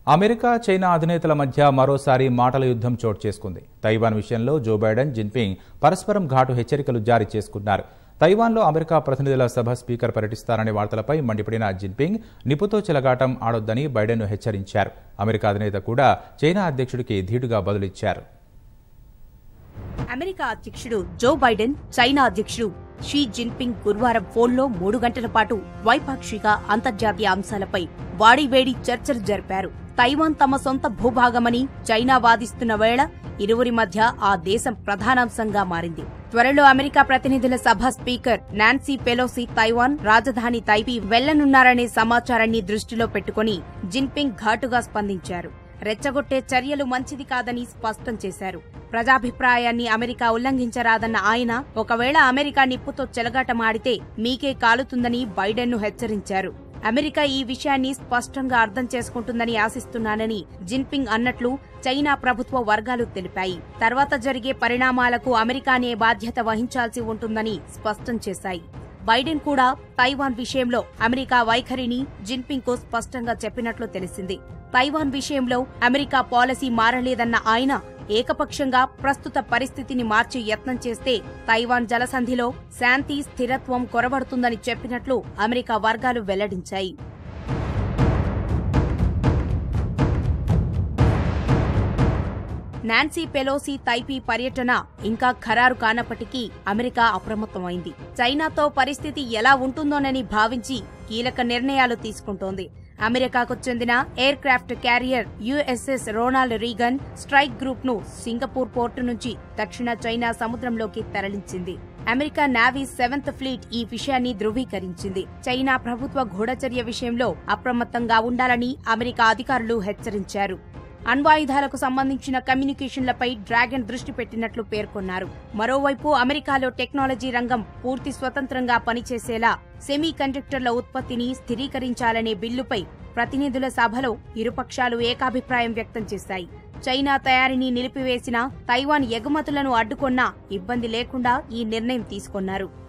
America China అధినేతల మధ్య మరోసారి మాటల యుద్ధం చోటు చేసుకుంది తైవాన్ విషయంలో జో బైడెన్ జిన్పింగ్ పరస్పరం ఘాటు హెచ్చరికలు జారీ చేసుకున్నారు తైవాన్లో అమెరికా ప్రతినిధుల సభ స్పీకర్ పర్యటిస్తారనే వార్తలపై మండిపడిన జిన్పింగ్ నిపుతో చెలగాటం ఆడొద్దని బైడెన్ను హెచ్చరించారు అమెరికా అధినేత కూడా చైనా అధ్యక్షుడికి ధీటుగా బదులిచ్చారు అమెరికా అధ్యక్షుడు జో బైడెన్ చైనా అధ్యక్షుడు షీ జిన్పింగ్ గురువారం ఫోన్లో మూడు గంటల పాటు ద్వైపాక్షిక అంతర్జాతీయ అంశాలపై వాడివేడి చర్చలు జరిపారు తైవాన్ తమ సొంత భూభాగమని చైనా వాదిస్తున్న వేళ ఇరువురి మధ్య ఆ దేశం ప్రధానాంశంగా మారింది త్వరలో అమెరికా ప్రతినిధుల సభ స్పీకర్ నాన్సీ పెలోసి తైవాన్ రాజధాని తైపీ వెళ్లనున్నారనే సమాచారాన్ని దృష్టిలో పెట్టుకుని జిన్పింగ్ ఘాటుగా స్పందించారు రెచ్చగొట్టే చర్యలు మంచిది కాదని స్పష్టం చేశారు ప్రజాభిప్రాయాన్ని అమెరికా ఉల్లంఘించరాదన్న ఆయన ఒకవేళ అమెరికా నిప్పుతో చెలగాటమాడితే మీకే కాలుతుందని బైడెన్ను హెచ్చరించారు అమెరికా ఈ విషయాన్ని స్పష్టంగా అర్థం చేసుకుంటుందని ఆశిస్తున్నానని జిన్పింగ్ అన్నట్లు చైనా ప్రభుత్వ వర్గాలు తెలిపాయి తర్వాత జరిగే పరిణామాలకు అమెరికానే బాధ్యత వహించాల్సి ఉంటుందని స్పష్టం చేశాయి బైడెన్ కూడా తైవాన్ విషయంలో అమెరికా వైఖరిని జిన్పింగ్ కు స్పష్టంగా చెప్పినట్లు తెలిసింది తైవాన్ విషయంలో అమెరికా పాలసీ మారలేదన్న ఆయన ఏకపక్షంగా ప్రస్తుత పరిస్థితిని మార్చే యత్నం చేస్తే తైవాన్ జలసంధిలో శాంతి స్థిరత్వం కొరబడుతుందని చెప్పినట్లు అమెరికా వర్గాలు వెల్లడించాయి నాన్సీ పెలోసి తైపీ పర్యటన ఇంకా ఖరారు కానప్పటికీ అమెరికా అప్రమత్తమైంది చైనాతో పరిస్థితి ఎలా ఉంటుందోనని భావించి కీలక నిర్ణయాలు తీసుకుంటోంది అమెరికాకు చెందిన aircraft carrier USS Ronald Reagan strike group ను సింగపూర్ పోర్టు నుంచి దక్షిణ చైనా సముద్రంలోకి తరలించింది అమెరికా నావీ సెవెంత్ ఫ్లీట్ ఈ విషయాన్ని ధృవీకరించింది చైనా ప్రభుత్వ గూఢచర్య విషయంలో అప్రమత్తంగా ఉండాలని అమెరికా అధికారులు హెచ్చరించారు అణ్వాయుధాలకు సంబంధించిన కమ్యూనికేషన్లపై డ్రాగన్ దృష్టి పెట్టినట్లు పేర్కొన్నారు మరోవైపు అమెరికాలో టెక్నాలజీ రంగం పూర్తి స్వతంత్రంగా పనిచేసేలా సెమీ కండక్టర్ల ఉత్పత్తిని స్థిరీకరించాలనే బిల్లుపై ప్రతినిధుల సభలో ఇరుపక్షాలు ఏకాభిప్రాయం వ్యక్తం చేశాయి చైనా తయారీని నిలిపివేసిన తైవాన్ ఎగుమతులను అడ్డుకొన్నా ఇబ్బంది లేకుండా ఈ నిర్ణయం తీసుకున్నారు